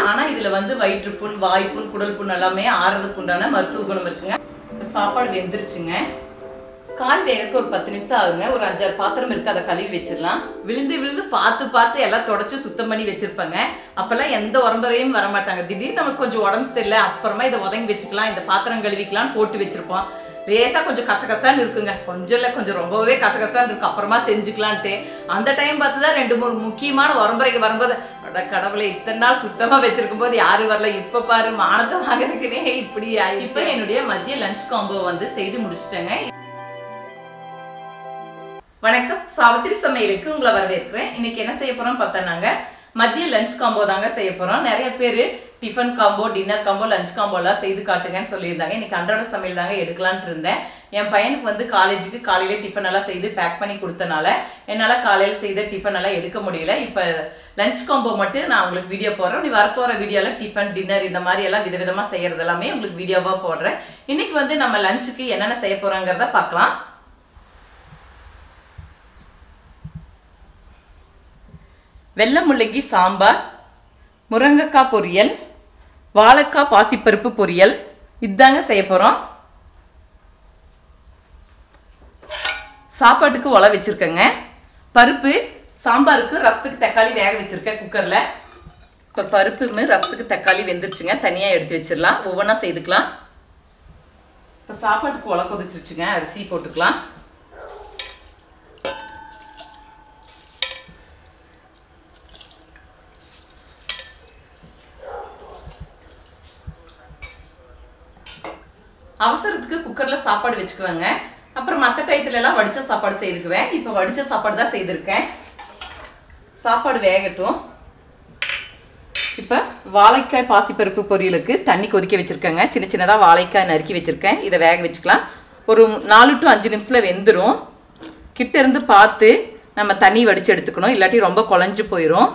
ஆனா இதுல வந்து வயிற்றுப்புண் வாய்ப்புண் குடல் புண் எல்லாமே ஆறதுக்கு உண்டான மருத்துவ குணம் இருக்குங்க இப்ப சாப்பாடு வெந்துருச்சுங்க கால் வேகக்கு ஒரு பத்து நிமிஷம் ஆகுங்க ஒரு அஞ்சாறு பாத்திரம் இருக்கு அதை கழுவி வச்சிடலாம் விழுந்து விழுந்து பார்த்து பார்த்து எல்லாம் தொடச்சு சுத்தம் பண்ணி வச்சிருப்பாங்க அப்பெல்லாம் எந்த உரம்பரையும் வர மாட்டாங்க திடீர்னு நமக்கு கொஞ்சம் உடம்பு சரியில்லை அப்புறமா இதை உதங்கி வச்சுக்கலாம் இந்த பாத்திரம் கழுவிக்கலாம் போட்டு வச்சிருப்போம் லேசா கொஞ்சம் கசகசான்னு இருக்குங்க கொஞ்சம் இல்லை கொஞ்சம் ரொம்பவே கசகசான்னு இருக்கும் அப்புறமா செஞ்சுக்கலான்ட்டு அந்த டைம் பார்த்து தான் ரெண்டு மூணு முக்கியமான உரம்பரைக்கு வரும்போது அட கடவுளை இத்தனை நாள் சுத்தமா வச்சிருக்கும் போது யாரும் வரல இப்ப பாரு மானத்தை வாங்குறதுக்குனே இப்படி ஆயிடுச்சு இப்ப என்னுடைய மதிய லஞ்ச் காம்போ வந்து செய்து முடிச்சிட்டேங்க வணக்கம் சாவித்திரி சமையலுக்கு உங்களை வரவேற்கிறேன் இன்னைக்கு என்ன செய்ய போறோம் பார்த்தோம்னாங்க மதிய லஞ்ச் காம்போ தாங்க செய்ய போறோம் நிறைய பேர் tiffin combo dinner combo lunch combo எல்லாம் செய்து காட்டுங்கன்னு சொல்லியிருந்தாங்க இன்னைக்கு அன்றாட சமையல் தாங்க எடுக்கலான்ட்டு இருந்தேன் என் பையனுக்கு வந்து காலேஜுக்கு காலையில டிஃபன் எல்லாம் செய்து பேக் பண்ணி கொடுத்தனால என்னால் காலையில் செய்த டிஃபன் எல்லாம் எடுக்க முடியல இப்போ லஞ்ச் காம்போ மட்டும் நான் உங்களுக்கு வீடியோ போடுறேன் நீ வரப்போகிற வீடியோவில் டிஃபன் டின்னர் இந்த மாதிரி எல்லாம் விதவிதமாக செய்யறது எல்லாமே உங்களுக்கு வீடியோவாக போடுறேன் இன்னைக்கு வந்து நம்ம லஞ்சுக்கு என்னென்ன செய்ய போகிறோங்கிறத பார்க்கலாம் வெள்ளை முள்ளங்கி சாம்பார் முருங்கைக்காய் பொரியல் வாழைக்காய் பாசிப்பருப்பு பொரியல் இதாங்க செய்ய போகிறோம் சாப்பாட்டுக்கு உல வச்சுருக்கேங்க பருப்பு சாம்பாருக்கு ரசத்துக்கு தக்காளி வேக வச்சுருக்கேன் குக்கரில் இப்போ பருப்புமே ரசத்துக்கு தக்காளி வெந்துருச்சுங்க தனியாக எடுத்து வச்சிடலாம் ஒவ்வொன்றா செய்துக்கலாம் இப்போ சாப்பாட்டுக்கு உல கொதிச்சிருச்சுங்க அரிசி போட்டுக்கலாம் அவசரத்துக்கு குக்கரில் சாப்பாடு வச்சுக்குவேங்க அப்புறம் மற்ற டயத்துல எல்லாம் வடிச்ச சாப்பாடு செய்துக்குவேன் இப்போ வடிச்ச சாப்பாடு தான் செய்திருக்கேன் சாப்பாடு வேகட்டும் இப்போ வாழைக்காய் பாசிப்பருப்பு பொரியலுக்கு தண்ணி கொதிக்க வச்சுருக்கேங்க சின்ன சின்னதாக வாழைக்காய் நறுக்கி வச்சுருக்கேன் இதை வேக வச்சுக்கலாம் ஒரு நாலு டு அஞ்சு நிமிஷத்தில் வெந்துடும் கிட்ட இருந்து பார்த்து நம்ம தண்ணி வடித்து எடுத்துக்கணும் இல்லாட்டி ரொம்ப குழஞ்சு போயிடும்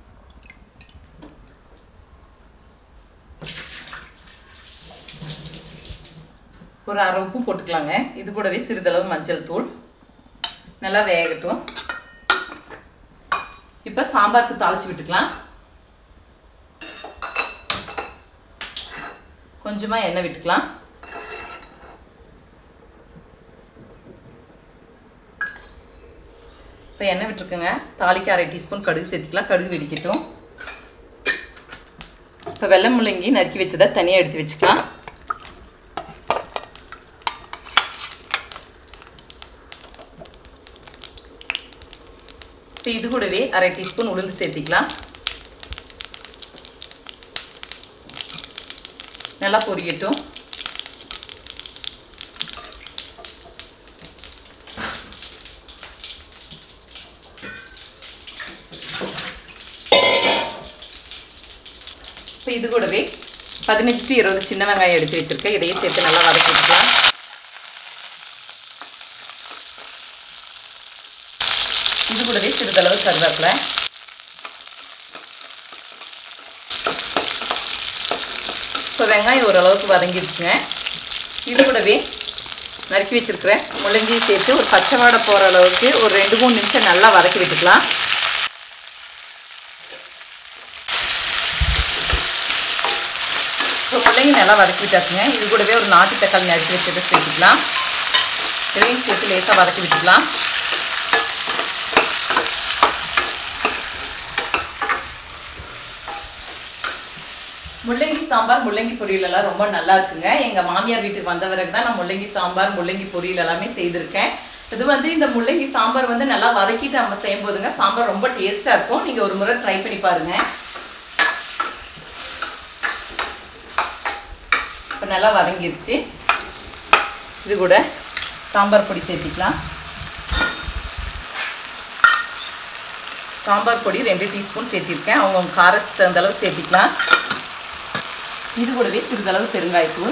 ஒரு அரை உப்பு போட்டுக்கலாங்க இது கூடவே சிறிதளவு மஞ்சள் தூள் நல்லா வேகட்டும் இப்போ சாம்பாருக்கு தாளிச்சு விட்டுக்கலாம் கொஞ்சமாக எண்ணெய் விட்டுக்கலாம் இப்போ எண்ணெய் விட்டுருக்குங்க தாளிக்கு அரை டீஸ்பூன் கடுகு சேர்த்துக்கலாம் கடுகு வெடிக்கட்டும் இப்போ வெள்ளை முள்ளங்கி நறுக்கி வச்சதை தனியாக எடுத்து வச்சுக்கலாம் இப்போ இது கூடவே அரை டீஸ்பூன் உளுந்து சேர்த்திக்கலாம் நல்லா பொரியட்டும் இப்போ இது கூடவே பதினஞ்சு டு இருபது சின்ன வெங்காயம் எடுத்து வச்சிருக்கேன் இதையும் சேர்த்து நல்லா வதக்கிக்கலாம் இது கூடவே சிறிதளவு கருவேப்பிலை இப்போ வெங்காயம் ஓரளவுக்கு வதங்கிடுச்சுங்க இது கூடவே நறுக்கி வச்சிருக்கிற முள்ளங்கியை சேர்த்து ஒரு பச்சை வாடை போகிற அளவுக்கு ஒரு ரெண்டு மூணு நிமிஷம் நல்லா வதக்கி விட்டுக்கலாம் இப்போ முள்ளங்கி நல்லா வதக்கி விட்டாச்சுங்க இது கூடவே ஒரு நாட்டு தக்காளி நறுக்கி வச்சதை சேர்த்துக்கலாம் இதையும் சேர்த்து லேசாக வதக்கி விட்டுக்கலாம் முள்ளங்கி சாம்பார் முள்ளங்கி பொரியல் எல்லாம் ரொம்ப நல்லா இருக்குங்க எங்க மாமியார் வீட்டுக்கு வந்தவருக்கு தான் நான் முள்ளங்கி சாம்பார் முள்ளங்கி பொரியல் எல்லாமே செய்திருக்கேன் இது வந்து இந்த முள்ளங்கி சாம்பார் வந்து நல்லா வதக்கிட்டு நம்ம செய்யும் போதுங்க சாம்பார் ரொம்ப டேஸ்டா இருக்கும் நீங்க ஒரு முறை ட்ரை பண்ணி பாருங்க இப்போ நல்லா வதங்கிருச்சு இது கூட சாம்பார் பொடி சேர்த்திக்கலாம் சாம்பார் பொடி ரெண்டு டீஸ்பூன் சேர்த்திருக்கேன் அவங்க காரத்துக்கு தகுந்த அளவு சேர்த்திக்கலாம் இது கூடவே சிறிதளவு பெருங்காயத்தூள்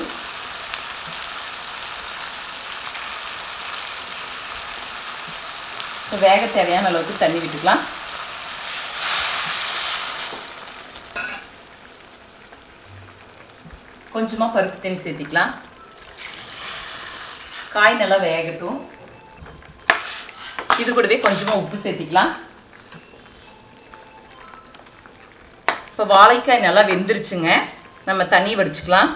வேக தேவையான அளவுக்கு தண்ணி விட்டுக்கலாம் கொஞ்சமாக பருப்பு தண்ணி சேர்த்திக்கலாம் காய் நல்லா வேகட்டும் இது கூடவே கொஞ்சமாக உப்பு சேர்த்திக்கலாம் இப்போ வாழைக்காய் நல்லா வெந்துருச்சுங்க நம்ம தண்ணி வடிச்சுக்கலாம்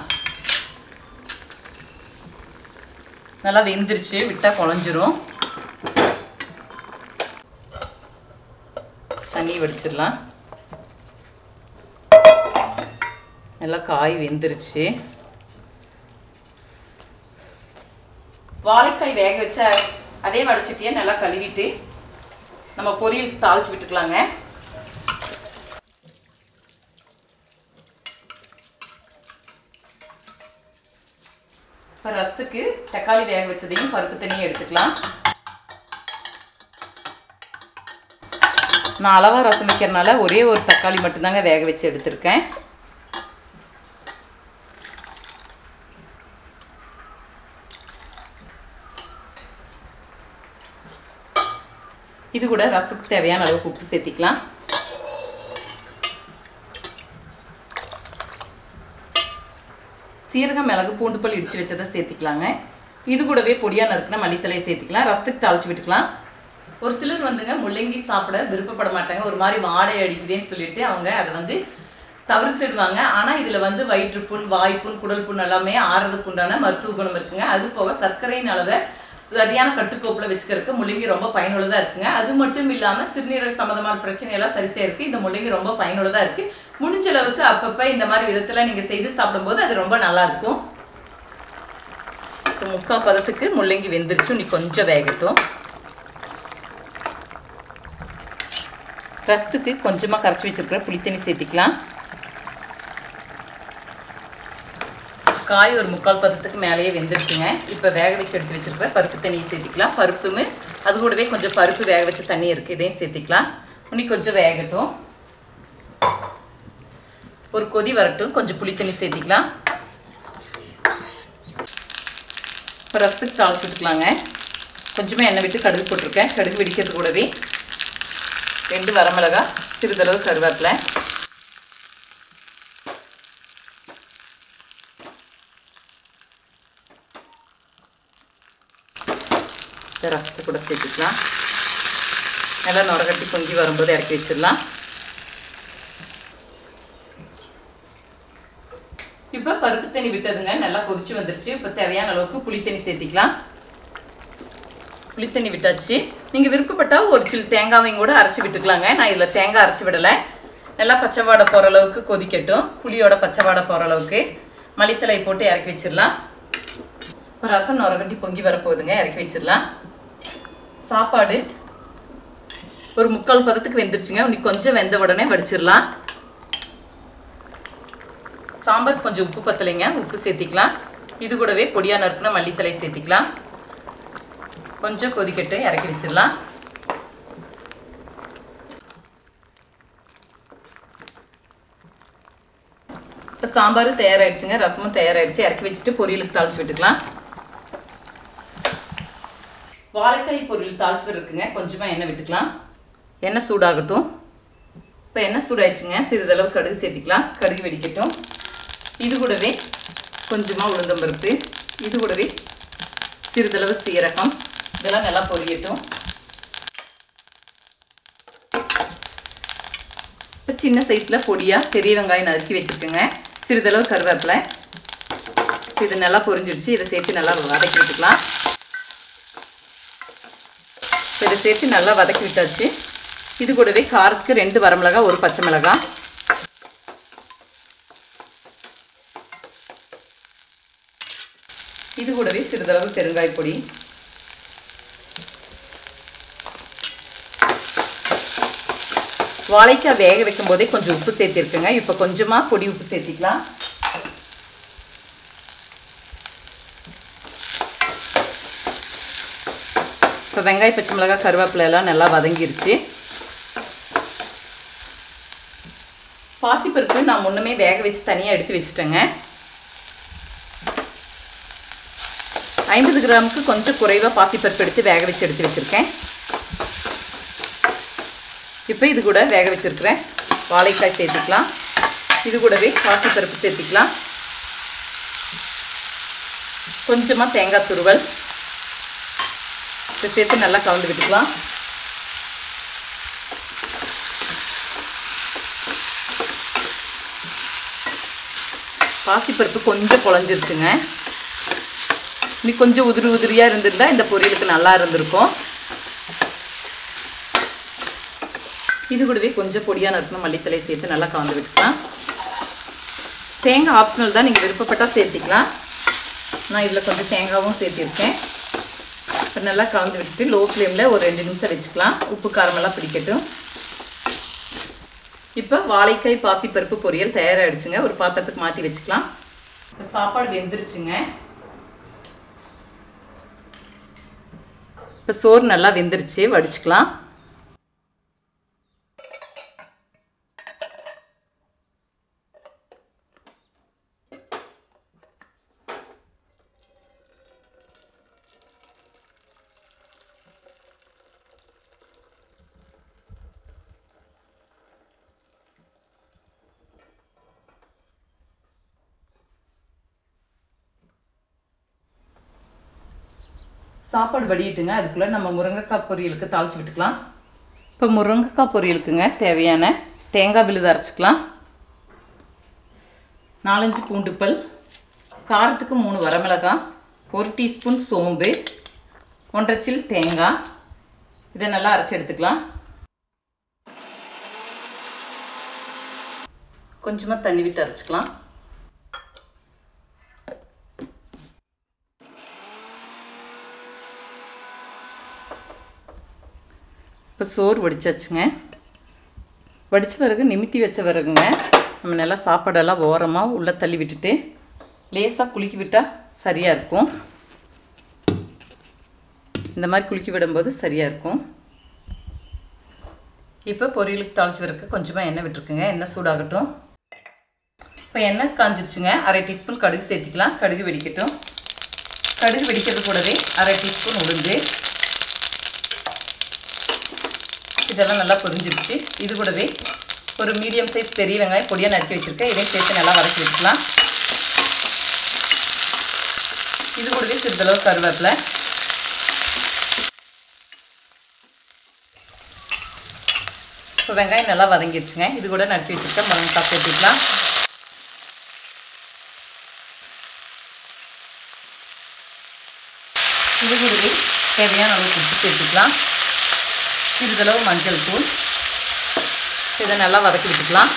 நல்லா வெந்துருச்சு விட்டால் குழஞ்சிரும் தண்ணி வடிச்சிடலாம் நல்லா காய் வெந்துருச்சு வாழைக்காய் வேக வச்ச அதே வடைச்சட்டியை நல்லா கழுவிட்டு நம்ம பொரியல் தாளிச்சு விட்டுக்கலாங்க இப்போ ரசத்துக்கு தக்காளி வேக வச்சதையும் பருப்பு தண்ணியும் எடுத்துக்கலாம் நான் அளவாக ரசம் வைக்கிறனால ஒரே ஒரு தக்காளி மட்டும்தாங்க வேக வச்சு எடுத்திருக்கேன் இது கூட ரசத்துக்கு தேவையான அளவுக்கு உப்பு சேர்த்திக்கலாம் சீரகம் மிளகு பூண்டு பல் இடித்து வச்சதை சேர்த்திக்கலாங்க இது கூடவே பொடியாக நறுக்குன மல்லித்தலையை சேர்த்திக்கலாம் ரசத்துக்கு தாளிச்சு விட்டுக்கலாம் ஒரு சிலர் வந்துங்க முள்ளங்கி சாப்பிட விருப்பப்பட மாட்டாங்க ஒரு மாதிரி வாடை அடிக்குதேன்னு சொல்லிட்டு அவங்க அதை வந்து தவிர்த்துடுவாங்க ஆனால் இதில் வந்து வயிற்றுப்புண் வாய்ப்புண் குடல் புண் எல்லாமே ஆறதுக்கு உண்டான மருத்துவ குணம் இருக்குங்க அது போக சர்க்கரையின் அளவை சரியான கட்டுக்கோப்பில் வச்சுக்கிறதுக்கு முள்ளங்கி ரொம்ப பயனுள்ளதாக இருக்குங்க அது மட்டும் இல்லாமல் சிறுநீரக சம்மந்தமான பிரச்சனை எல்லாம் சரி செய்யறதுக்கு இந்த முள்ளங்கி ரொம்ப பயனுள்ளதாக இருக்கு முடிஞ்ச அளவுக்கு அப்பப்போ இந்த மாதிரி விதத்தில் நீங்கள் செய்து சாப்பிடும்போது அது ரொம்ப நல்லா இருக்கும் இப்போ முக்கால் பதத்துக்கு முள்ளங்கி வெந்துருச்சு இன்னைக்கு கொஞ்சம் வேகட்டும் ரசத்துக்கு கொஞ்சமாக கரைச்சி வச்சிருக்கிற புளித்தண்ணி சேர்த்திக்கலாம் காய் ஒரு முக்கால் பதத்துக்கு மேலேயே வெந்துருச்சுங்க இப்போ வேக வச்சு எடுத்து வச்சிருக்கிற பருப்பு தண்ணியை சேர்த்திக்கலாம் பருப்புமே அது கூடவே கொஞ்சம் பருப்பு வேக வச்ச தண்ணி இருக்குது இதையும் சேர்த்திக்கலாம் இன்னைக்கு கொஞ்சம் வேகட்டும் ஒரு கொதி வரட்டும் கொஞ்சம் புளி தண்ணி சேர்த்திக்கலாம் இப்போ ரசத்துக்கு தாளிச்சு விட்டுக்கலாங்க கொஞ்சமாக எண்ணெய் விட்டு கடுகு போட்டிருக்கேன் கடுகு வெடிக்கிறது கூடவே ரெண்டு வரமிளகா சிறிதளவு கருவேப்பிலை இந்த ரசத்தை கூட சேர்த்துக்கலாம் நல்லா நுரகட்டி பொங்கி வரும்போது இறக்கி வச்சிடலாம் இப்போ பருப்பு தண்ணி விட்டதுங்க நல்லா கொதிச்சு வந்துருச்சு இப்போ தேவையான அளவுக்கு புளித்தண்ணி சேர்த்திக்கலாம் புளித்தண்ணி விட்டாச்சு நீங்கள் விருப்பப்பட்டால் ஒரு சில தேங்காவையும் கூட அரைச்சி விட்டுக்கலாங்க நான் இதில் தேங்காய் அரைச்சி விடலை நல்லா பச்சை வாடை போகிற அளவுக்கு கொதிக்கட்டும் புளியோட பச்சை வாடை போகிற அளவுக்கு மல்லித்தலை போட்டு இறக்கி வச்சிடலாம் இப்போ ரசம் நுரகட்டி பொங்கி வரப்போகுதுங்க இறக்கி வச்சிடலாம் சாப்பாடு ஒரு முக்கால் பதத்துக்கு வெந்துருச்சுங்க இன்னைக்கு கொஞ்சம் வெந்த உடனே வடிச்சிடலாம் சாம்பார் கொஞ்சம் உப்பு பத்தலைங்க உப்பு சேர்த்திக்கலாம் இது கூடவே பொடியாக நறுக்குன மல்லித்தலை சேர்த்திக்கலாம் கொஞ்சம் கொதிக்கட்டு இறக்கி வச்சிடலாம் இப்போ சாம்பார் தயாராகிடுச்சுங்க ரசமும் தயாராகிடுச்சு இறக்கி வச்சுட்டு பொரியலுக்கு தாளிச்சு விட்டுக்கலாம் வாழைக்காய் பொரியல் தாளிச்சு இருக்குங்க கொஞ்சமாக எண்ணெய் விட்டுக்கலாம் எண்ணெய் சூடாகட்டும் இப்போ எண்ணெய் சூடாயிடுச்சுங்க சிறிதளவு கடுகு சேர்த்திக்கலாம் கடுகு வெடிக்கட்டும் இது கூடவே கொஞ்சமாக உளுந்தம்பருப்பு இது கூடவே சிறிதளவு சீரகம் இதெல்லாம் நல்லா பொரியட்டும் இப்போ சின்ன சைஸில் பொடியாக பெரிய வெங்காயம் நறுக்கி வச்சுருக்கேங்க சிறிதளவு கருவேப்பிலை இது நல்லா பொரிஞ்சிடுச்சு இதை சேர்த்து நல்லா வதக்கி விட்டுக்கலாம் இப்போ இதை சேர்த்து நல்லா வதக்கி விட்டாச்சு இது கூடவே காரத்துக்கு ரெண்டு வரமிளகாய் ஒரு பச்சை மிளகாய் இது கூடவே சிறிதளவு பெருங்காய பொடி வாழைக்காய் வேக வைக்கும் போதே கொஞ்சம் உப்பு சேர்த்திருக்குங்க இப்போ கொஞ்சமாக பொடி உப்பு சேர்த்திக்கலாம் இப்போ வெங்காய பச்சை மிளகாய் கருவேப்பிலை எல்லாம் நல்லா வதங்கிருச்சு பாசிப்பருப்பு நான் முன்னமே வேக வச்சு தனியாக எடுத்து வச்சுட்டேங்க ஐம்பது கிராமுக்கு கொஞ்சம் குறைவாக பாசிப்பருப்பு எடுத்து வேக வச்சு எடுத்து வச்சுருக்கேன் இப்போ இது கூட வேக வச்சுருக்கிறேன் வாழைக்காய் சேர்த்துக்கலாம் இது கூடவே பாசிப்பருப்பு சேர்த்துக்கலாம் கொஞ்சமாக தேங்காய் துருவல் இதை சேர்த்து நல்லா கலந்து விட்டுக்கலாம் பாசிப்பருப்பு கொஞ்சம் குழஞ்சிருச்சுங்க இன்னி கொஞ்சம் உதிரி உதிரியாக இருந்திருந்தா இந்த பொரியலுக்கு நல்லா இருந்திருக்கும் இது கூடவே கொஞ்சம் பொடியாக நறுக்கணும் மல்லித்தலையை சேர்த்து நல்லா கலந்து விட்டுக்கலாம் தேங்காய் ஆப்ஷனல் தான் நீங்கள் விருப்பப்பட்டால் சேர்த்திக்கலாம் நான் இதில் கொஞ்சம் தேங்காவும் சேர்த்திருக்கேன் இப்போ நல்லா கலந்து விட்டுட்டு லோ ஃப்ளேமில் ஒரு ரெண்டு நிமிஷம் வச்சுக்கலாம் உப்பு காரமெல்லாம் பிடிக்கட்டும் இப்போ வாழைக்காய் பாசிப்பருப்பு பொரியல் தயாராகிடுச்சுங்க ஒரு பாத்திரத்துக்கு மாற்றி வச்சுக்கலாம் இப்போ சாப்பாடு வெந்துருச்சுங்க இப்போ சோறு நல்லா வெந்துருச்சு வடிச்சுக்கலாம் சாப்பாடு வடியிட்டுங்க அதுக்குள்ளே நம்ம முருங்கைக்காய் பொரியலுக்கு தாளிச்சு விட்டுக்கலாம் இப்போ முருங்கைக்காய் பொரியலுக்குங்க தேவையான தேங்காய் விழுது அரைச்சிக்கலாம் நாலஞ்சு பூண்டு பல் காரத்துக்கு மூணு வரமிளகாய் ஒரு டீஸ்பூன் சோம்பு ஒன்றரை சில் தேங்காய் இதை நல்லா அரைச்சி எடுத்துக்கலாம் கொஞ்சமாக தண்ணி விட்டு அரைச்சிக்கலாம் இப்போ சோறு வடிச்சாச்சுங்க வடித்த பிறகு நிமித்தி வச்ச பிறகுங்க நம்ம நல்லா சாப்பாடெல்லாம் ஓரமாக உள்ளே தள்ளி விட்டுட்டு லேசாக குலுக்கி விட்டால் சரியாக இருக்கும் இந்த மாதிரி குலுக்கி விடும்போது சரியாக இருக்கும் இப்போ பொரியலுக்கு தாளிச்சு வரக்கு கொஞ்சமாக எண்ணெய் விட்டுருக்குங்க எண்ணெய் சூடாகட்டும் இப்போ எண்ணெய் காஞ்சிருச்சுங்க அரை டீஸ்பூன் கடுகு சேர்த்திக்கலாம் கடுகு வெடிக்கட்டும் கடுகு வெடிக்கிறது கூடவே அரை டீஸ்பூன் உளுந்து இதெல்லாம் நல்லா பொரிஞ்சிருச்சு இது கூடவே ஒரு மீடியம் சைஸ் பெரிய வெங்காயம் பொடியாக நறுக்கி வச்சுருக்கேன் இதையும் சேர்த்து நல்லா வதக்கி வச்சுக்கலாம் இது கூடவே சிறிதளவு கருவேப்பிலை இப்போ வெங்காயம் நல்லா வதங்கிடுச்சுங்க இது கூட நறுக்கி வச்சுருக்கேன் முருங்கைக்காய் சேர்த்துக்கலாம் இது கூடவே தேவையான அளவு உப்பு சேர்த்துக்கலாம் சிறிதளவு மஞ்சள் தூள் இதை நல்லா வதக்கி விட்டுக்கலாம்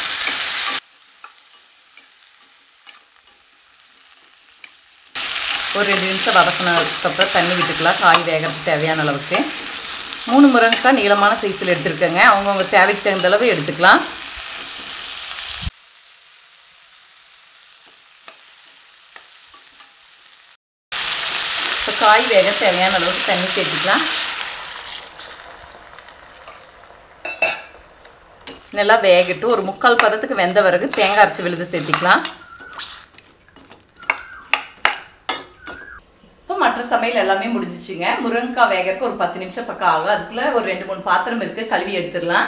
ஒரு ரெண்டு நிமிஷம் வதக்கினதுக்கப்புறம் தண்ணி விட்டுக்கலாம் காய் வேகிறதுக்கு தேவையான அளவுக்கு மூணு முருங்கைக்காய் நீளமான சைஸில் எடுத்துருக்கேங்க அவங்கவுங்க தேவைக்கு தகுந்த அளவு எடுத்துக்கலாம் இப்போ காய் வேக தேவையான அளவுக்கு தண்ணி சேர்த்துக்கலாம் நல்லா வேகட்டும் ஒரு முக்கால் பதத்துக்கு வெந்த பிறகு தேங்காய் அரைச்சி விழுது சேர்த்திக்கலாம் இப்போ மற்ற சமையல் எல்லாமே முடிஞ்சிச்சுங்க முருங்கைக்காய் வேகறதுக்கு ஒரு பத்து நிமிஷம் பக்கம் ஆகும் அதுக்குள்ளே ஒரு ரெண்டு மூணு பாத்திரம் இருக்குது கழுவி எடுத்துடலாம்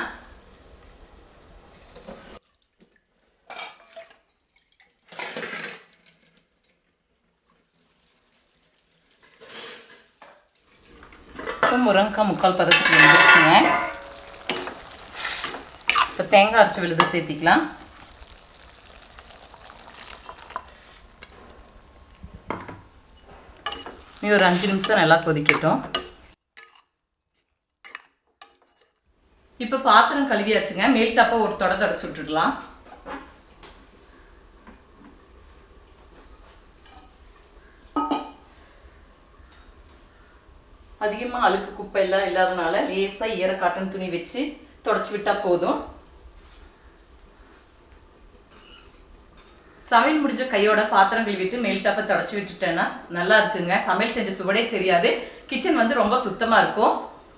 இப்போ முருங்கைக்காய் முக்கால் பதத்துக்கு வந்துருச்சுங்க இப்போ தேங்காய் அரைச்சி விழுது சேர்த்திக்கலாம் நீ ஒரு அஞ்சு நிமிஷம் நல்லா கொதிக்கட்டும் இப்போ பாத்திரம் கழுவியாச்சுங்க மேல் தப்பா ஒரு தொட தொடச்சு விட்டுடலாம் அதிகமாக அழுக்கு குப்பை எல்லாம் இல்லாதனால லேசாக ஈர காட்டன் துணி வச்சு தொடச்சி விட்டா போதும் சமையல் முடிஞ்ச கையோட பாத்திரம் கழுவிட்டு மேல் டப்பை தொடச்சி விட்டுட்டேன்னா நல்லா இருக்குங்க சமையல் செஞ்ச சுவடே தெரியாது கிச்சன் வந்து ரொம்ப சுத்தமா இருக்கும்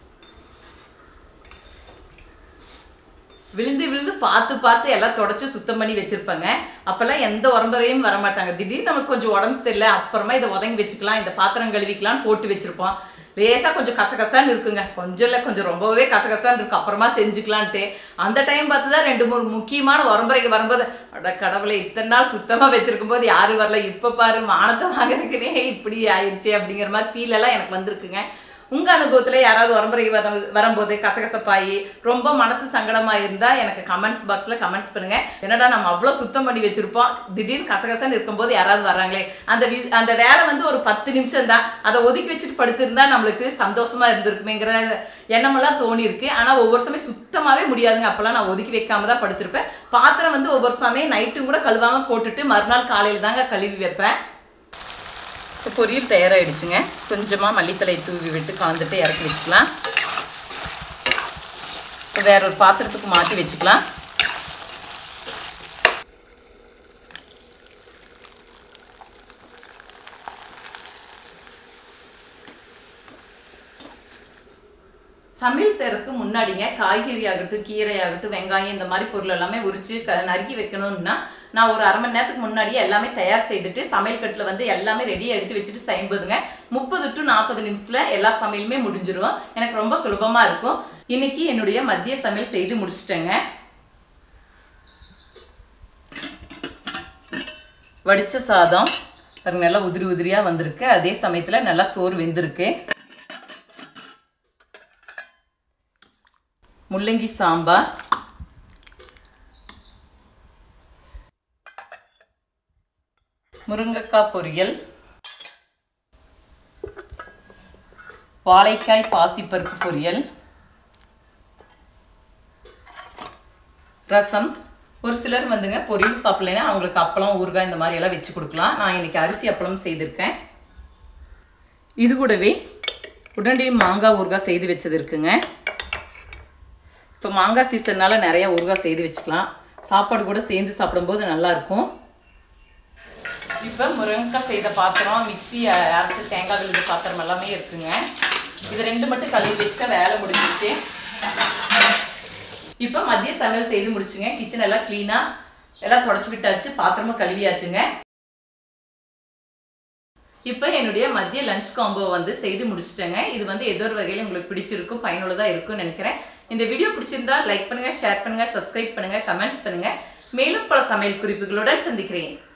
விழுந்து விழுந்து பார்த்து பார்த்து எல்லாம் தொடச்சி சுத்தம் பண்ணி வச்சிருப்பாங்க அப்பெல்லாம் எந்த உரம்பரையும் வர மாட்டாங்க திடீர்னு நமக்கு கொஞ்சம் உடம்பு சரியில்லை அப்புறமா இதை உதங்கி வச்சுக்கலாம் இந்த பாத்திரம் கழுவிக்கலாம்னு போட்டு வச்சிருப்போம் லேசாக கொஞ்சம் கசகசான்னு இருக்குங்க கொஞ்சம் இல்லை கொஞ்சம் ரொம்பவே கசகசான்னு இருக்கும் அப்புறமா செஞ்சுக்கலான்ட்டு அந்த டைம் பார்த்து தான் ரெண்டு மூணு முக்கியமான உரம்பரைக்கு வரும்போது அட கடவுளை இத்தனை நாள் சுத்தமாக வச்சிருக்கும் போது யாரும் வரல இப்போ பாரு மானத்தை வாங்குறதுக்குனே இப்படி ஆயிடுச்சே அப்படிங்கிற மாதிரி ஃபீல் எல்லாம் எனக்கு வந்திருக்குங்க உங்க அனுபவத்துல யாராவது உரம்புரை வர- வரும்போது கசகசப்பாயி ரொம்ப மனசு சங்கடமா இருந்தா எனக்கு கமெண்ட்ஸ் பாக்ஸ்ல கமெண்ட்ஸ் பண்ணுங்க என்னடா நம்ம அவ்வளவு சுத்தம் பண்ணி வச்சிருப்போம் திடீர்னு கசகசன்னு இருக்கும்போது யாராவது வர்றாங்களே அந்த வி- அந்த வேலை வந்து ஒரு பத்து நிமிஷம் தான் அதை ஒதுக்கி வச்சுட்டு படுத்திருந்தா நம்மளுக்கு சந்தோஷமா இருந்திருக்குமேங்கிற எண்ணமெல்லாம் தோணி இருக்கு ஆனா ஒவ்வொரு சமயம் சுத்தமாவே முடியாதுங்க அப்பெல்லாம் நான் ஒதுக்கி வைக்காம தான் படுத்திருப்பேன் பாத்திரம் வந்து ஒவ்வொரு சமயம் நைட்டும் கூட கழுவாம போட்டுட்டு மறுநாள் காலையில தாங்க கழுவி வைப்பேன் இப்போ பொரியல் தயாராகிடுச்சுங்க கொஞ்சமாக மல்லித்தலை தூவி விட்டு கலந்துட்டு இறக்கி வச்சுக்கலாம் இப்போ வேற ஒரு பாத்திரத்துக்கு மாற்றி வச்சுக்கலாம் சமையல் செய்யறதுக்கு முன்னாடிங்க காய்கறி ஆகட்டும் கீரை ஆகட்டும் வெங்காயம் இந்த மாதிரி பொருள் எல்லாமே உரிச்சு க நறுக்கி வைக்கணும்னா நான் ஒரு அரை மணி நேரத்துக்கு முன்னாடியே எல்லாமே தயார் செய்துட்டு சமையல் கட்டில் வந்து எல்லாமே ரெடியாக எடுத்து வச்சுட்டு செய்யும்போதுங்க முப்பது டு நாற்பது நிமிஷத்துல எல்லா சமையலுமே முடிஞ்சிரும் எனக்கு ரொம்ப சுலபமா இருக்கும் இன்னைக்கு என்னுடைய மதிய சமையல் செய்து முடிச்சிட்டேங்க வடிச்ச சாதம் பாருங்க நல்லா உதிரி உதிரியா வந்திருக்கு அதே சமயத்துல நல்லா சோறு வெந்திருக்கு முள்ளங்கி சாம்பார் முருங்கைக்காய் பொரியல் வாழைக்காய் பாசிப்பருப்பு பொரியல் ரசம் ஒரு சிலர் வந்துங்க பொரியல் சாப்பிடலைன்னா அவங்களுக்கு அப்பளம் ஊறுகாய் இந்த மாதிரி எல்லாம் வச்சு கொடுக்கலாம் நான் இன்னைக்கு அரிசி அப்பளம் செய்திருக்கேன் இது கூடவே உடனடி மாங்காய் ஊறுகாய் செய்து வச்சது இருக்குங்க இப்போ மாங்காய் சீசன்னால நிறைய ஊறுகாய் செய்து வச்சுக்கலாம் சாப்பாடு கூட சேர்ந்து சாப்பிடும்போது நல்லா இருக்கும் இப்போ முருங்கைக்காய் செய்த பாத்திரம் மிக்ஸி அ- அரைச்ச தேங்காய் விழுது பாத்திரம் எல்லாமே இருக்குங்க இது ரெண்டு மட்டும் கழுவி வச்சுட்டா வேலை முடிஞ்சிச்சு இப்போ மதிய சமையல் செய்து முடிச்சுங்க கிச்சன் எல்லாம் க்ளீனாக எல்லாம் தொடச்சி விட்டாச்சு பாத்திரமும் கழுவியாச்சுங்க இப்போ என்னுடைய மதிய லஞ்ச் காம்போ வந்து செய்து முடிச்சிட்டேங்க இது வந்து ஏதோ ஒரு வகையில் உங்களுக்கு பிடிச்சிருக்கும் பயனுள்ளதாக இருக்கும்னு நினைக்கிறேன் இந்த வீடியோ பிடிச்சிருந்தா லைக் பண்ணுங்க ஷேர் பண்ணுங்க சப்ஸ்கிரைப் பண்ணுங்க கமெண்ட்ஸ் பண்ணுங்க மேலும் பல சமையல் குறிப்புகளுடன் சந்திக்கிறேன்